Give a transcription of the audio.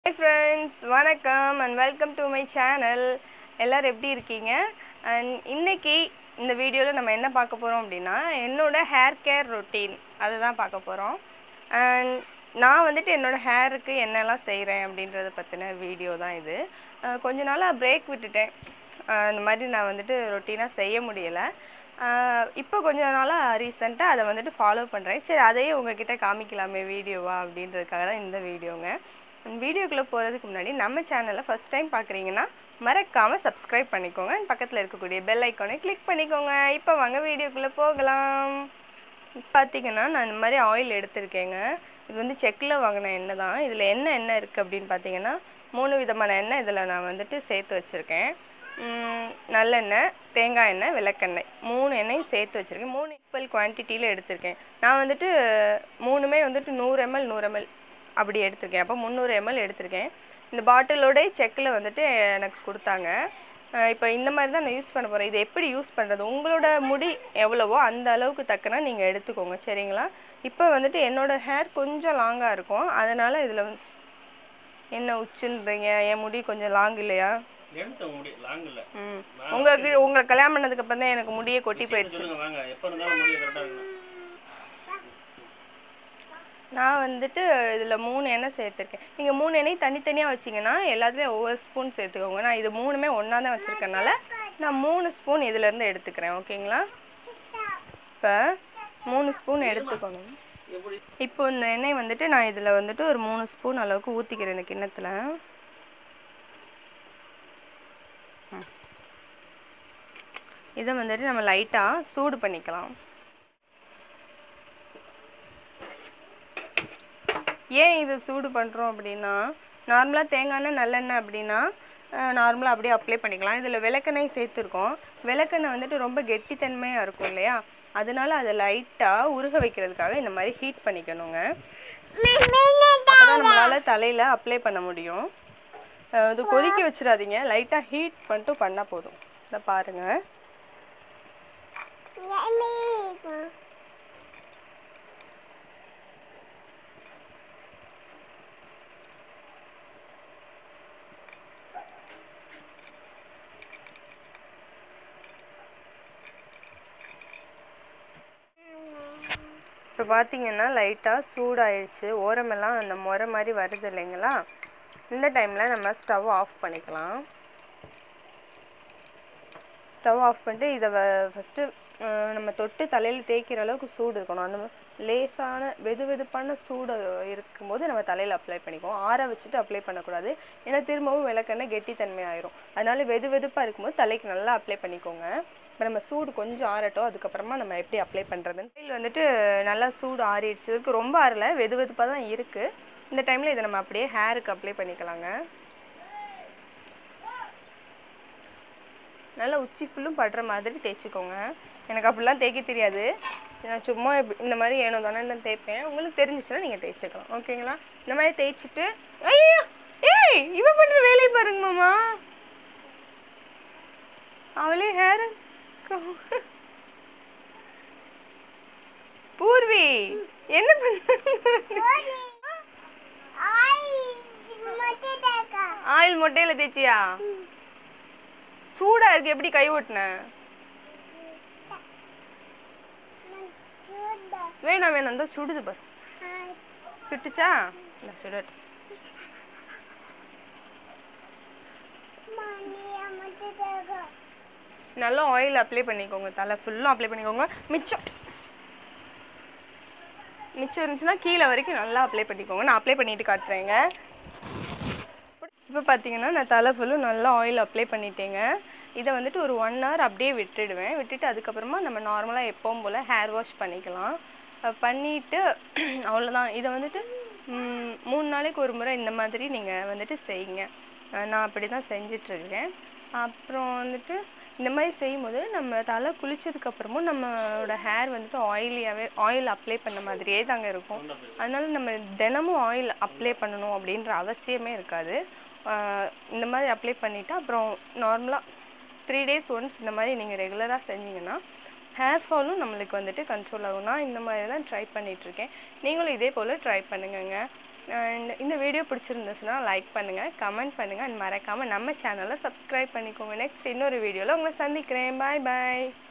Hi friends வணக்கம் and welcome to my channel எல்லோரும் எப்படி இருக்கீங்க அண்ட் இன்னைக்கு இந்த வீடியோவில் நம்ம என்ன பார்க்க போகிறோம் அப்படின்னா என்னோட ஹேர் கேர் ரொட்டீன் அதை தான் பார்க்க போகிறோம் அண்ட் நான் வந்துட்டு என்னோடய ஹேருக்கு என்னெல்லாம் செய்கிறேன் அப்படின்றத பற்றின வீடியோ தான் இது அஹ் கொஞ்ச நாளாக பிரேக் விட்டுட்டேன் அஹ் இந்த மாதிரி நான் வந்துட்டு ரொட்டீனாக செய்ய முடியலை இப்போ கொஞ்ச நாளாக ரீசெண்டாக அதை வந்துட்டு ஃபாலோ பண்ணுறேன் சரி அதையே உங்ககிட்ட காமிக்கலாமே வீடியோவா அப்படின்றதுக்காக தான் இந்த வீடியோங்க வீடியோக்குள்ளே போகிறதுக்கு முன்னாடி நம்ம சேனலை ஃபஸ்ட் டைம் பார்க்குறீங்கன்னா மறக்காமல் சப்ஸ்கிரைப் பண்ணிக்கோங்க and பக்கத்தில் இருக்கக்கூடிய பெல் ஐக்கானை கிளிக் பண்ணிக்கோங்க இப்போ வாங்க வீடியோக்குள்ளே போகலாம் பார்த்தீங்கன்னா நான் இந்த மாதிரி ஆயில் எடுத்திருக்கேங்க இது வந்து செக்கில் வாங்கின எண்ணெய் தான் இதில் என்ன எண்ணெய் இருக்குது அப்படின்னு பார்த்தீங்கன்னா மூணு விதமான எண்ணெய் இதில் நான் வந்துட்டு சேர்த்து வச்சுருக்கேன் ம், நல்லெண்ணெய் தேங்காய் எண்ணெய் விளக்கெண்ணெய் மூணு எண்ணெயும் சேர்த்து வச்சுருக்கேன் மூணு ஈக்குவல் குவான்டிட்டியில் எடுத்திருக்கேன் நான் வந்துட்டு மூணுமே வந்துட்டு நூறு எம்எல் நூறு எம்எல் அப்படி எடுத்திருக்கேன் அப்போ முந்நூறு எம்எல் எடுத்திருக்கேன் இந்த பாட்டிலோட செக்கில் வந்துட்டு எனக்கு கொடுத்தாங்க இப்போ இந்த மாதிரி தான் நான் யூஸ் பண்ண போகிறேன் இது எப்படி யூஸ் பண்ணுறது உங்களோட முடி எவ்வளவோ அந்த அளவுக்கு தக்கன நீங்கள் எடுத்துக்கோங்க சரிங்களா இப்போ வந்துட்டு என்னோட ஹேர் கொஞ்சம் லாங்காக இருக்கும் அதனால் இதில் வந்து என்ன உச்சுன்றீங்க என் முடி கொஞ்சம் லாங் இல்லையா லென்த் முடி லாங் இல்ல ம் உங்களுக்கு உங்களை கல்யாணம் பண்ணதுக்கு அப்புறம் தான் எனக்கு முடியே கொட்டி போயிடுச்சு சொல்லுங்க வாங்க எப்ப இருந்தாலும் முடிய கரெக்டா இருக்கணும் நான் வந்துட்டு இதில் மூணு எண்ணெய் சேர்த்துருக்கேன் நீங்கள் மூணு எண்ணெய் தனித்தனியாக வச்சிங்கன்னா எல்லாத்துலேயும் ஒவ்வொரு ஸ்பூன் சேர்த்துக்கோங்க நான் இது மூணுமே ஒன்றா தான் வச்சுருக்கனால நான் மூணு ஸ்பூன் இதிலேருந்து எடுத்துக்கிறேன் ஓகேங்களா இப்போ மூணு ஸ்பூன் எடுத்துக்கோங்க எப்படி இப்போ இந்த எண்ணெய் வந்துட்டு நான் இதில் வந்துட்டு ஒரு மூணு ஸ்பூன் அளவுக்கு ஊற்றிக்கிறேன் இந்த கிண்ணத்தில் ம். இதை வந்துட்டு நம்ம லைட்டாக சூடு பண்ணிக்கலாம் ஏன் இதை சூடு பண்ணுறோம் அப்படின்னா நார்மலாக தேங்காய் எண்ணெய் நல்லெண்ணெய் அப்படின்னா நார்மலாக அப்படியே அப்ளை பண்ணிக்கலாம் இதில் விளக்கெண்ணெய் சேர்த்துருக்கோம் விளக்கெண்ணெய் வந்துட்டு ரொம்ப கெட்டித்தன்மையாக இருக்கும் இல்லையா அதனால அதை லைட்டாக உருக வைக்கிறதுக்காக இந்த மாதிரி ஹீட் பண்ணிக்கணுங்க அப்போ தான் நம்மளால் தலையில் அப்ளை பண்ண முடியும் அஹ் இது கொதிக்க வச்சிடாதீங்க லைட்டாக ஹீட் பண்ணிட்டு பண்ணால் போதும் இதை பாருங்கள் இப்போ பார்த்தீங்கன்னா லைட்டாக சூடாயிடுச்சு ஓரமெல்லாம் அந்த முறை மாதிரி வருது இல்லைங்களா இந்த டைமில் நம்ம ஸ்டவ் ஆஃப் பண்ணிக்கலாம் ஸ்டவ் ஆஃப் பண்ணிட்டு இதை ஃபஸ்ட்டு நம்ம தொட்டு தலையில் தேய்க்கிற அளவுக்கு சூடு இருக்கணும் அந்த மாதிரி லேசான வெது வெதுப்பான சூடு இருக்கும்போது நம்ம தலையில் அப்ளை பண்ணிக்குவோம் ஆற வச்சுட்டு அப்ளை பண்ணக்கூடாது ஏன்னா திரும்பவும் விளக்கெண்ணெய் கெட்டித்தன்மை ஆயிரும் அதனால வெது வெதுப்பாக இருக்கும்போது தலைக்கு நல்லா அப்ளை பண்ணிக்கோங்க இப்போ நம்ம சூடு கொஞ்சம் ஆறட்டும் அதுக்கப்புறமா நம்ம எப்படி அப்ளை பண்ணுறதுன்னு ஆயில் வந்துட்டு நல்லா சூடு ஆறிடுச்சு இதுக்கு ரொம்ப ஆறல வெது வெதுப்பாக தான் இருக்குது இந்த டைமில் இதை நம்ம அப்படியே ஹேருக்கு அப்ளை பண்ணிக்கலாங்க நல்லா உச்சி ஃபுல்லும் படுற மாதிரி தேய்ச்சிக்கோங்க எனக்கு அப்படிலாம் தேய்க்க தெரியாது நான் சும்மா இப்படி இந்த மாதிரி ஏனோ தானே நான் தேய்ப்பேன் உங்களுக்கு தெரிஞ்சிச்சுன்னா நீங்கள் தேய்ச்சிக்கலாம் ஓகேங்களா இந்த மாதிரி தேய்ச்சிட்டு ஐயோ ஏய் இவ பண்ணுற வேலையை பாருங்க மாமா அவளே ஹேர் பூர்வி என்ன பண்ண ஆயில் மொட்டையில தேய்ச்சியா சூடா இருக்கு எப்படி கை ஓட்டுன வேணாம் வேணாம் இந்த சுடுது பாரு சுட்டுச்சா இல்லை சுடட்டும் நல்லா ஆயில் அப்ளை பண்ணிக்கோங்க தலை ஃபுல்லும் அப்ளை பண்ணிக்கோங்க மிச்சம் மிச்சம் இருந்துச்சுன்னா கீழே வரைக்கும் நல்லா அப்ளை பண்ணிக்கோங்க நான் அப்ளை பண்ணிட்டு காட்டுறேங்க இப்போ பார்த்தீங்கன்னா நான் தலை ஃபுல்லும் நல்லா ஆயில் அப்ளை பண்ணிட்டேங்க இதை வந்துட்டு ஒரு ஒன் ஹவர் அப்படியே விட்டுடுவேன் விட்டுட்டு அதுக்கப்புறமா நம்ம நார்மலாக எப்பவும் போல் ஹேர் வாஷ் பண்ணிக்கலாம் அஹ் பண்ணிட்டு அவ்வளோதான் இதை வந்துட்டு ம், மூணு நாளைக்கு ஒரு முறை இந்த மாதிரி நீங்கள் வந்துட்டு செய்யுங்க அஹ் நான் அப்படி தான் செஞ்சிட்ருக்கேன் அப்புறம் வந்துட்டு இந்த மாதிரி செய்யும்போது நம்ம தலை குளிச்சதுக்கப்புறமும் நம்மளோட ஹேர் வந்துட்டு ஆயிலியாகவே ஆயில் அப்ளை பண்ண மாதிரியே தாங்க இருக்கும் அதனால நம்ம தினமும் ஆயில் அப்ளை பண்ணணும் அப்படின்ற அவசியமே இருக்காது ஆஹ் இந்த மாதிரி அப்ளை பண்ணிவிட்டு அப்புறம் நார்மலாக த்ரீ டேஸ் ஒன்ஸ் இந்த மாதிரி நீங்கள் ரெகுலராக செஞ்சீங்கன்னா ஹேர் ஃபாலும் நம்மளுக்கு வந்துட்டு கண்ட்ரோல் ஆகும் நான் இந்த மாதிரி தான் ட்ரை பண்ணிகிட்ருக்கேன் நீங்களும் இதே போல் ட்ரை பண்ணுங்கங்க அண்ட் இந்த வீடியோ பிடிச்சிருந்துச்சுன்னா லைக் பண்ணுங்கள் கமெண்ட் பண்ணுங்கள் அண்ட் மறக்காமல் நம்ம சேனலை சப்ஸ்கிரைப் பண்ணிக்கோங்க நெக்ஸ்ட் இன்னொரு வீடியோவில் உங்களை சந்திக்கிறேன் பாய் பாய்